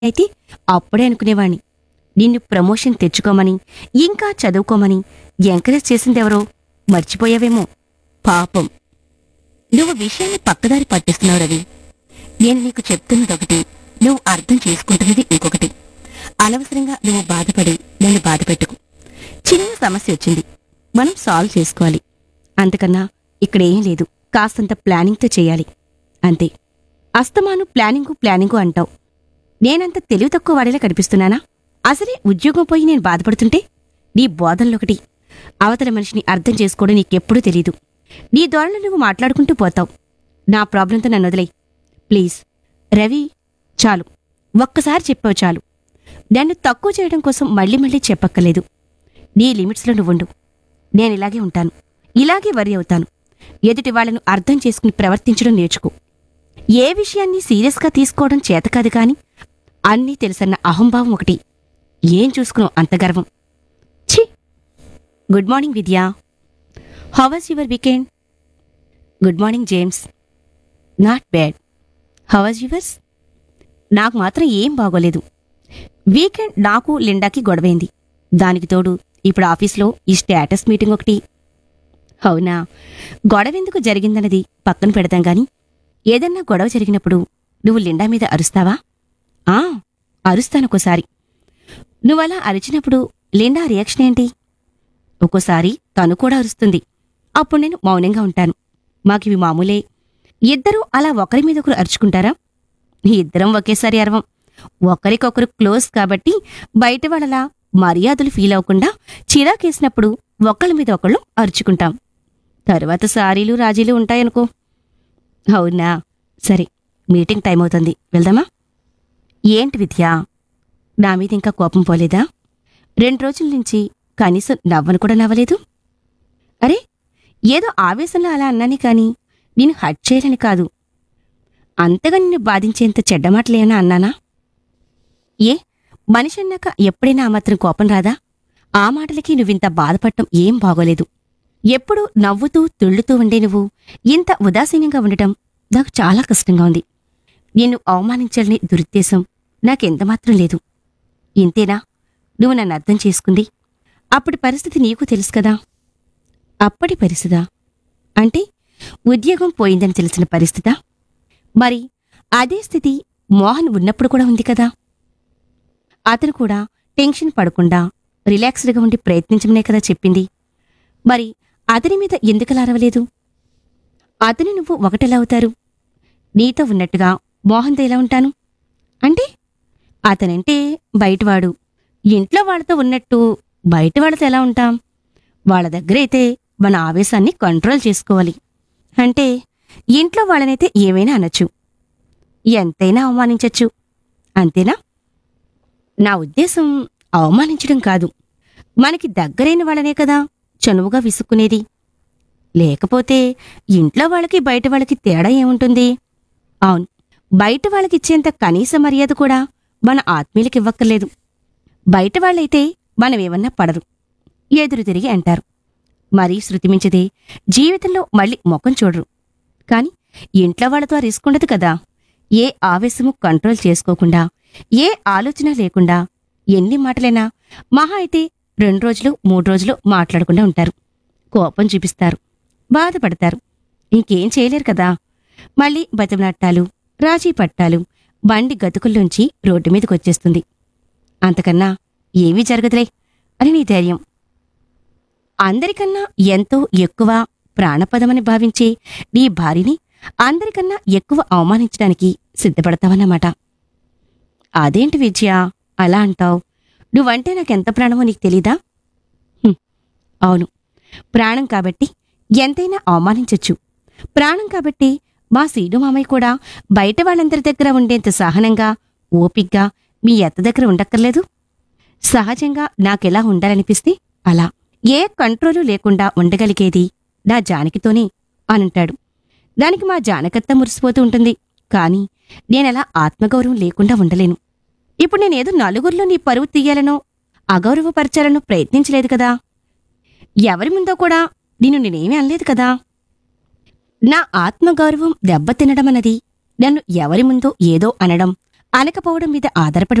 అయితే అప్పుడే అనుకునేవాణ్ణి నిన్ను ప్రమోషన్ తెచ్చుకోమని ఇంకా చదువుకోమని ఎంకరేజ్ చేసిందెవరో మర్చిపోయావేమో పాపం నువ్వు విషయాన్ని పక్కదారి పట్టిస్తున్నావు రవి నేను నీకు చెప్తున్నదొకటి నువ్వు అర్థం చేసుకుంటున్నది ఇంకొకటి అనవసరంగా నువ్వు బాధపడి నన్ను బాధపెట్టుకు చిన్న సమస్య వచ్చింది మనం సాల్వ్ చేసుకోవాలి అంతకన్నా ఇక్కడ ఏం లేదు కాస్తంత ప్లానింగ్తో చేయాలి అంతే అస్తమాను ప్లానింగు ప్లానింగు అంటావు నేనంత తెలివి తక్కువ వాడిలా కనిపిస్తున్నానా అసలే ఉద్యోగం పోయి నేను బాధపడుతుంటే నీ బోధనలొకటి అవతల మనిషిని అర్థం చేసుకోవడం నీకెప్పుడూ తెలీదు నీ ధోరణి నువ్వు మాట్లాడుకుంటూ పోతావు నా ప్రాబ్లంతో నన్ను వదిలే ప్లీజ్ రవి చాలు ఒక్కసారి చెప్పావు చాలు నన్ను తక్కువ చేయడం కోసం మళ్ళీ మళ్ళీ చెప్పక్కర్లేదు నీ లిమిట్స్లో నువ్వుండు నేను ఇలాగే ఉంటాను ఇలాగే వరి అవుతాను ఎదుటి వాళ్ళను అర్థం చేసుకుని ప్రవర్తించడం నేర్చుకో ఏ విషయాన్ని సీరియస్గా తీసుకోవడం చేత కాదు కాని అన్నీ తెలుసన్న అహంభావం ఒకటి ఏం చూసుకున్నావు అంత గర్వం ఛీ good morning Vidya how was your weekend good morning James not bad how was yours నాకు మాత్రం ఏం బాగోలేదు వీకెండ్ నాకు లిండాకి గొడవైంది దానికి తోడు ఇప్పుడు ఆఫీస్లో ఈ స్టేటస్ మీటింగ్ ఒకటి అవునా గొడవెందుకు జరిగిందన్నది పక్కన పెడతాం గాని ఏదన్నా గొడవ జరిగినప్పుడు నువ్వు లిండా మీద అరుస్తావా ఆ అరుస్తానొకోసారి నువ్వలా అరిచినప్పుడు లిండా రియాక్షన్ ఏంటి ఒక్కోసారి తను కూడా అరుస్తుంది అప్పుడు నేను మౌనంగా ఉంటాను మాకివి మామూలే ఇద్దరూ అలా ఒకరి మీద ఒకరు అరుచుకుంటారా ఇద్దరం ఒకేసారి అరవం ఒకరికొకరు క్లోజ్ కాబట్టి బయట వాళ్ళలా మర్యాదలు ఫీల్ అవ్వకుండా చిరాకేసినప్పుడు ఒకళ్ళ మీద ఒకళ్ళు అరుచుకుంటాం తరువాత సారీలు రాజీలు ఉంటాయనుకో అవునా సరే మీటింగ్ టైం అవుతుంది వెళ్దామా ఏంటి విద్య నా మీద ఇంకా కోపం పోలేదా రెండు రోజుల నుంచి కనీసం నవ్వను కూడా నవ్వలేదు అరే ఏదో ఆవేశంలో అలా అన్నానే కాని నేను హట్ చేయాలని కాదు అంతగా నిన్ను బాధించేంత చెడ్డ మాటలేనా అన్నానా ఏ మనిషి అన్నాక ఎప్పుడైనా ఆ మాత్రం కోపం రాదా ఆ మాటలకి నువ్వింత బాధపడటం ఏం బాగోలేదు ఎప్పుడూ నవ్వుతూ తుళ్ళుతూ ఉండే నువ్వు ఇంత ఉదాసీనంగా ఉండటం నాకు చాలా కష్టంగా ఉంది నిన్ను అవమానించాలని దురుద్దేశం నాకెంతమాత్రం లేదు ఇంతేనా నువ్వు నన్ను అర్థం చేసుకుంది అప్పటి పరిస్థితి నీకు తెలుసు కదా అప్పటి పరిస్థితా అంటే ఉద్యోగం పోయిందని తెలిసిన పరిస్థితా మరి అదే స్థితి మోహన్ ఉన్నప్పుడు కూడా ఉంది కదా అతను కూడా టెన్షన్ పడకుండా రిలాక్స్డ్గా ఉండి ప్రయత్నించమనే కదా చెప్పింది మరి అతని మీద ఎందుకు లారవలేదు అతను నువ్వు ఒకటెలా అవుతారు నీతో ఉన్నట్టుగా మోహన్తో ఎలా ఉంటాను అంటే అతనంటే బయటవాడు ఇంట్లో వాళ్ళతో ఉన్నట్టు బయట వాళ్ళతో ఎలా ఉంటాం వాళ్ళ దగ్గరైతే మన ఆవేశాన్ని కంట్రోల్ చేసుకోవాలి అంటే ఇంట్లో వాళ్ళనైతే ఏమైనా అనొచ్చు ఎంతైనా అవమానించొచ్చు అంతేనా నా ఉద్దేశం అవమానించడం కాదు మనకి దగ్గరైన వాళ్ళనే కదా చనువుగా విసుక్కునేది లేకపోతే ఇంట్లో వాళ్ళకి బయట వాళ్ళకి తేడా ఏముంటుంది అవును బయట వాళ్ళకిచ్చేంత కనీస మర్యాద కూడా మన ఆత్మీయులకి ఇవ్వక్కర్లేదు బయట వాళ్ళైతే మనమేమన్నా పడరు ఎదురు తిరిగి అంటారు మరీ శృతిమించదే జీవితంలో మళ్ళీ ముఖం చూడరు కాని ఇంట్లో వాళ్ళతో ఆ రిస్క్ ఉండదు కదా ఏ ఆవేశము కంట్రోల్ చేసుకోకుండా ఏ ఆలోచన లేకుండా ఎన్ని మాటలైనా మహా అయితే రెండు రోజులు మూడు రోజులు మాట్లాడకుండా ఉంటారు కోపం చూపిస్తారు బాధపడతారు ఇంకేం చేయలేరు కదా మళ్ళీ బతిమలాట్టాలు రాజీ పట్టాలు బండి గతుకుల్లోంచి రోడ్డు మీదకొచ్చేస్తుంది అంతకన్నా ఏమీ జరగదులే అని నీ ధైర్యం అందరికన్నా ఎంతో ఎక్కువ ప్రాణపదమని భావించే నీ భార్యని అందరికన్నా ఎక్కువ అవమానించడానికి సిద్ధపడతావన్నమాట అదేంటి విజయ అలా అంటావు నువ్వంటే నాకెంత ప్రాణమో నీకు తెలీదా హ్మ్, అవును ప్రాణం కాబట్టి ఎంతైనా అవమానించొచ్చు ప్రాణం కాబట్టి మా సీను మామయ్య కూడా బయట వాళ్ళందరి దగ్గర ఉండేంత సహనంగా ఓపిగ్గా మీ అత్త దగ్గర ఉండక్కర్లేదు సహజంగా నాకెలా ఉండాలనిపిస్తే అలా ఏ కంట్రోలు లేకుండా ఉండగలిగేది నా జానకితోనే అనంటాడు దానికి మా జానకత్త మురిసిపోతూ ఉంటుంది కాని నేనలా ఆత్మగౌరవం లేకుండా ఉండలేను ఇప్పుడు నేనేదో నలుగురిలో నీ పరువు తీయాలనో అగౌరవపరచాలనో ప్రయత్నించలేదు కదా ఎవరి ముందో కూడా నిన్ను నేనేమీ అనలేదు కదా నా ఆత్మగౌరవం దెబ్బతినడం అన్నది నన్ను ఎవరి ముందో ఏదో అనడం అనకపోవడం మీద ఆధారపడి